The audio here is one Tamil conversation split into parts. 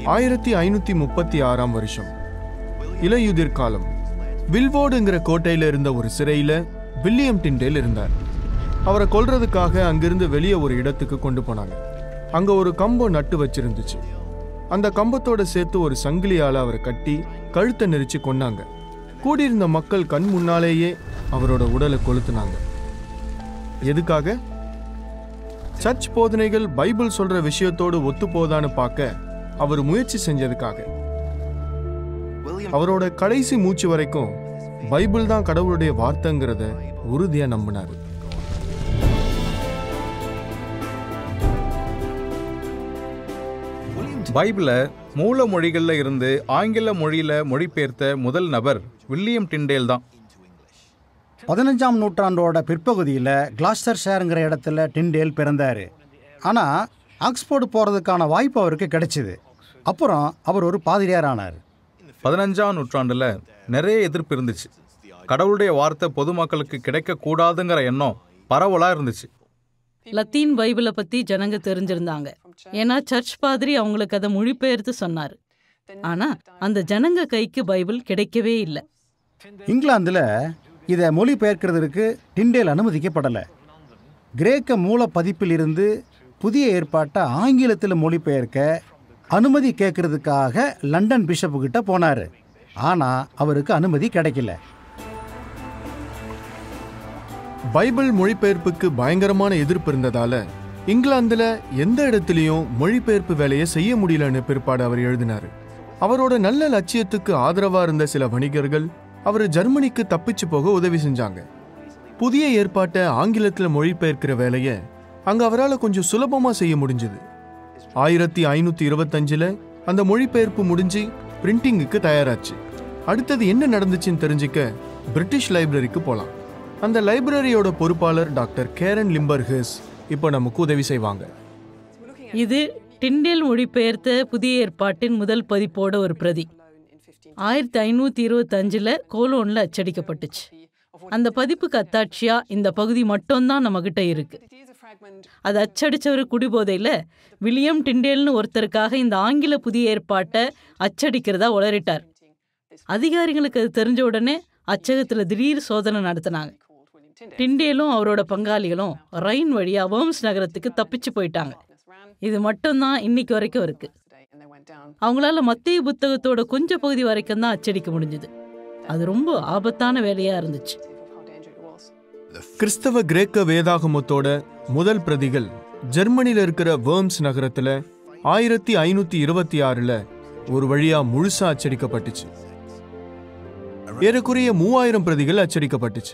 ஆயிரத்தி ஐநூத்தி முப்பத்தி ஆறாம் வருஷம் இலையுதிர் காலம் வில்வோடுங்கிற கோட்டையில இருந்த ஒரு சிறையில வில்லியம் டிண்டேல் இருந்தார் அவரை கொல்றதுக்காக அங்கிருந்து வெளியே ஒரு இடத்துக்கு கொண்டு போனாங்க அங்க ஒரு கம்பம் நட்டு வச்சிருந்துச்சு அந்த கம்பத்தோட சேர்த்து ஒரு சங்கிலியால அவரை கட்டி கழுத்தை நெரிச்சு கொன்னாங்க கூடியிருந்த மக்கள் கண் முன்னாலேயே அவரோட உடலை கொளுத்துனாங்க எதுக்காக சர்ச் போதனைகள் பைபிள் சொல்ற விஷயத்தோடு ஒத்து போதான்னு பார்க்க அவர் முயற்சி செஞ்சதுக்காக அவரோட கடைசி மூச்சு வரைக்கும் பைபிள் தான் கடவுளுடைய வார்த்தைங்கிறத உறுதியா நம்பினாரு பைபிளை மூல மொழிகள்ல இருந்து ஆங்கில மொழியில மொழிபெயர்த்த முதல் நபர் வில்லியம் டிண்டேல் தான் பதினஞ்சாம் நூற்றாண்டோட பிற்பகுதியில் கிளாஸ்டர் ஷேருங்கிற இடத்துல டிண்டேல் பிறந்தார் ஆனால் ஆக்ஸ்போர்டு போகிறதுக்கான வாய்ப்பு அவருக்கு கிடைச்சிது அப்புறம் அவர் ஒரு பாதிரியார் ஆனார் பதினஞ்சாம் நூற்றாண்டுல நிறைய எதிர்ப்பு இருந்துச்சு கடவுளுடைய வார்த்தை பொதுமக்களுக்கு கிடைக்க கூடாதுங்கிற எண்ணம் பரவலா இருந்துச்சு லத்தீன் பைபிளை பத்தி ஜனங்க தெரிஞ்சிருந்தாங்க ஏன்னா சர்ச் பாதிரி அவங்களுக்கு அதை மொழிபெயர்த்து சொன்னாரு ஆனா அந்த ஜனங்க கைக்கு பைபிள் கிடைக்கவே இல்லை இங்கிலாந்தில் இதை மொழிபெயர்க்கிறதுக்கு டிண்டேல் அனுமதிக்கப்படலை கிரேக்க மூல பதிப்பில் இருந்து புதிய ஏற்பாட்டை ஆங்கிலத்தில் மொழிபெயர்க்க அனுமதி கேட்கறதுக்காக லண்டன் பிஷப்பு கிட்ட போனார் ஆனால் அவருக்கு அனுமதி கிடைக்கல பைபிள் மொழிபெயர்ப்புக்கு பயங்கரமான எதிர்ப்பு இருந்ததால இங்கிலாந்துல எந்த இடத்துலயும் மொழிபெயர்ப்பு வேலையை செய்ய முடியலன்னு பிற்பாடு அவர் எழுதினாரு அவரோட நல்ல லட்சியத்துக்கு ஆதரவா இருந்த சில வணிகர்கள் அவர் ஜெர்மனிக்கு தப்பிச்சு போக உதவி செஞ்சாங்க புதிய ஏற்பாட்டை ஆங்கிலத்தில் மொழிபெயர்க்கிற வேலையை அங்க அவரால் கொஞ்சம் சுலபமா செய்ய முடிஞ்சது ஆயிரத்தி ஐநூத்தி இருபத்தஞ்சுல அந்த மொழிபெயர்ப்பு முடிஞ்சு பிரிண்டிங்குக்கு தயாராச்சு அடுத்தது என்ன நடந்துச்சுன்னு தெரிஞ்சுக்க பிரிட்டிஷ் லைப்ரரிக்கு போலாம் அந்த லைப்ரரியோட பொறுப்பாளர் டாக்டர் கேரன் லிம்பர்ஹிஸ் இப்போ நமக்கு உதவி செய்வாங்க இது டிண்டேல் மொழிபெயர்த்த புதிய ஏற்பாட்டின் முதல் பதிப்போட ஒரு பிரதி ஆயிரத்தி ஐநூத்தி இருபத்தஞ்சுல கோலோன்ல அச்சடிக்கப்பட்டுச்சு அந்த பதிப்புக்கு அத்தாட்சியா இந்த பகுதி மட்டும்தான் நம்மகிட்ட இருக்கு அது அச்சடிச்சவர் குடிபோதையில வில்லியம் டிண்டேல்னு ஒருத்தருக்காக இந்த ஆங்கில புதிய ஏற்பாட்டை அச்சடிக்கிறதா உளறிட்டார் அதிகாரிகளுக்கு அது தெரிஞ்ச உடனே அச்சகத்துல திடீர் சோதனை நடத்தினாங்க டிண்டேலும் அவரோட பங்காளிகளும் ரைன் வழியா வேர்ம்ஸ் நகரத்துக்கு தப்பிச்சு போயிட்டாங்க இது மட்டும்தான் இன்னைக்கு வரைக்கும் இருக்கு அவங்களால மத்திய புத்தகத்தோட கொஞ்ச பகுதி வரைக்கும் தான் அச்சடிக்க முடிஞ்சது அது ரொம்ப ஆபத்தான வேலையா இருந்துச்சு கிறிஸ்தவ கிரேக்க வேதாகமத்தோட முதல் பிரதிகள் ஜெர்மனில இருக்கிற வேர்ம்ஸ் நகரத்துல ஆயிரத்தி ஐநூத்தி இருபத்தி ஆறுல ஒரு வழியா முழுசா அச்சடிக்கப்பட்டுச்சு ஏறக்குறைய மூவாயிரம் பிரதிகள் அச்சடிக்கப்பட்டுச்சு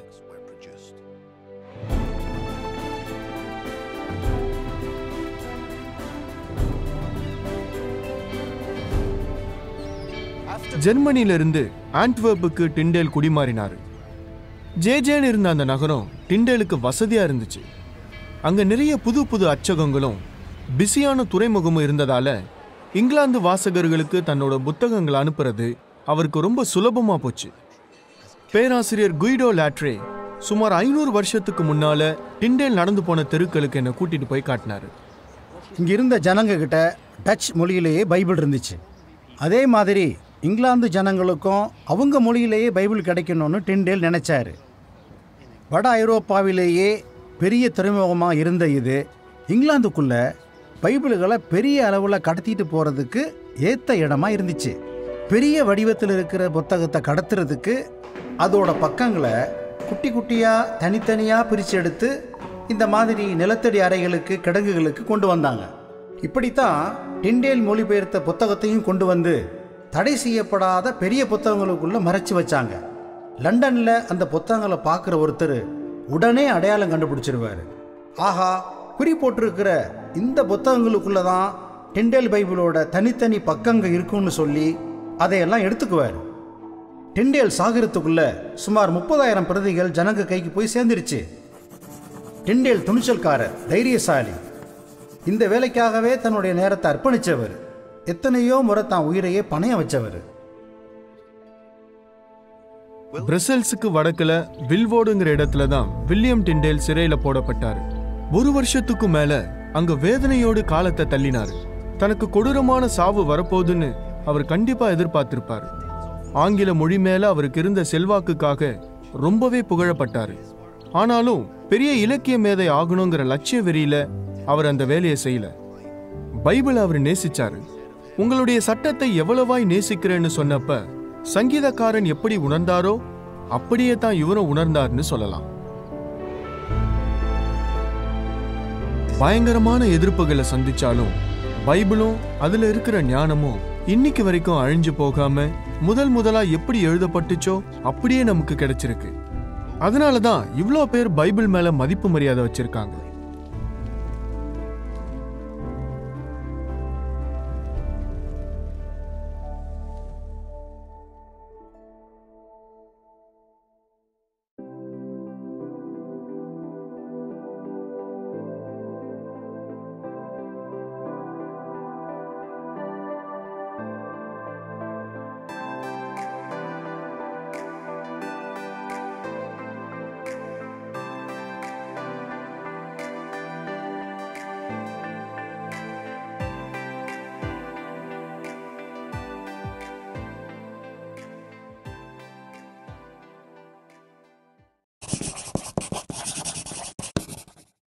ஜெர்மனியில இருந்து ஆண்ட்வர்ப்புக்கு டிண்டேல் குடிமாறினாரு ஜேஜேன்னு இருந்த அந்த நகரம் டிண்டேலுக்கு வசதியா இருந்துச்சு அங்க நிறைய புது புது அச்சகங்களும் பிஸியான துறைமுகமும் இருந்ததால இங்கிலாந்து வாசகர்களுக்கு தன்னோட புத்தகங்களை அனுப்புறது அவருக்கு ரொம்ப சுலபமா போச்சு பேராசிரியர் குயிடோ லாட்ரே சுமார் ஐநூறு வருஷத்துக்கு முன்னால டிண்டேல் நடந்து போன தெருக்களுக்கு என்னை கூட்டிட்டு போய் காட்டினாரு இங்க இருந்த ஜனங்க கிட்ட டச் மொழியிலேயே பைபிள் இருந்துச்சு அதே மாதிரி இங்கிலாந்து ஜனங்களுக்கும் அவங்க மொழியிலேயே பைபிள் கிடைக்கணும்னு டிண்டேல் நினைச்சாரு வட ஐரோப்பாவிலேயே பெரிய துறைமுகமாக இருந்த இது இங்கிலாந்துக்குள்ள பைபிள்களை பெரிய அளவில் கடத்திட்டு போகிறதுக்கு ஏற்ற இடமா இருந்துச்சு பெரிய வடிவத்தில் இருக்கிற புத்தகத்தை கடத்துறதுக்கு அதோட பக்கங்களை குட்டி குட்டியாக தனித்தனியாக பிரித்து எடுத்து இந்த மாதிரி நிலத்தடி அறைகளுக்கு கிடங்குகளுக்கு கொண்டு வந்தாங்க இப்படித்தான் டிண்டேல் மொழிபெயர்த்த புத்தகத்தையும் கொண்டு வந்து தடை செய்யப்படாத பெரிய புத்தகங்களுக்குள்ள மறைச்சு வச்சாங்க லண்டன்ல அந்த புத்தகங்களை பார்க்குற ஒருத்தர் உடனே அடையாளம் கண்டுபிடிச்சிருவாரு ஆஹா குறி போட்டிருக்கிற இந்த புத்தகங்களுக்குள்ள தான் டிண்டேல் பைபிளோட தனித்தனி பக்கங்கள் இருக்குன்னு சொல்லி அதையெல்லாம் எடுத்துக்குவார் டிண்டேல் சாகரத்துக்குள்ள சுமார் முப்பதாயிரம் பிரதிகள் ஜனங்க கைக்கு போய் சேர்ந்துருச்சு டிண்டேல் துணிச்சல்காரர் தைரியசாலி இந்த வேலைக்காகவே தன்னுடைய நேரத்தை அர்ப்பணிச்சவர் எத்தனையோ முறை தான் உயிரையே பணைய வச்சவர் பிரசல்ஸுக்கு வடக்குல வில்வோடுங்கிற இடத்துல தான் வில்லியம் டிண்டேல் சிறையில போடப்பட்டாரு ஒரு வருஷத்துக்கு மேல அங்க வேதனையோடு காலத்தை தள்ளினாரு தனக்கு கொடூரமான சாவு வரப்போகுதுன்னு அவர் கண்டிப்பா எதிர்பார்த்திருப்பாரு ஆங்கில மொழி மேல அவருக்கு இருந்த செல்வாக்குக்காக ரொம்பவே புகழப்பட்டாரு ஆனாலும் பெரிய இலக்கிய மேதை ஆகணுங்கிற லட்சிய வெறியில அவர் அந்த வேலையை செய்யல பைபிள் அவர் நேசிச்சாரு உங்களுடைய சட்டத்தை எவ்வளவாய் நேசிக்கிறேன்னு சொன்னப்ப சங்கீதக்காரன் எப்படி உணர்ந்தாரோ அப்படியே தான் இவரும் உணர்ந்தார்னு சொல்லலாம் பயங்கரமான எதிர்ப்புகளை சந்திச்சாலும் பைபிளும் அதுல இருக்கிற ஞானமும் இன்னைக்கு வரைக்கும் அழிஞ்சு போகாம முதல் முதலா எப்படி எழுதப்பட்டுச்சோ அப்படியே நமக்கு கிடைச்சிருக்கு அதனால தான் இவ்வளோ பேர் பைபிள் மேல மதிப்பு மரியாதை வச்சிருக்காங்க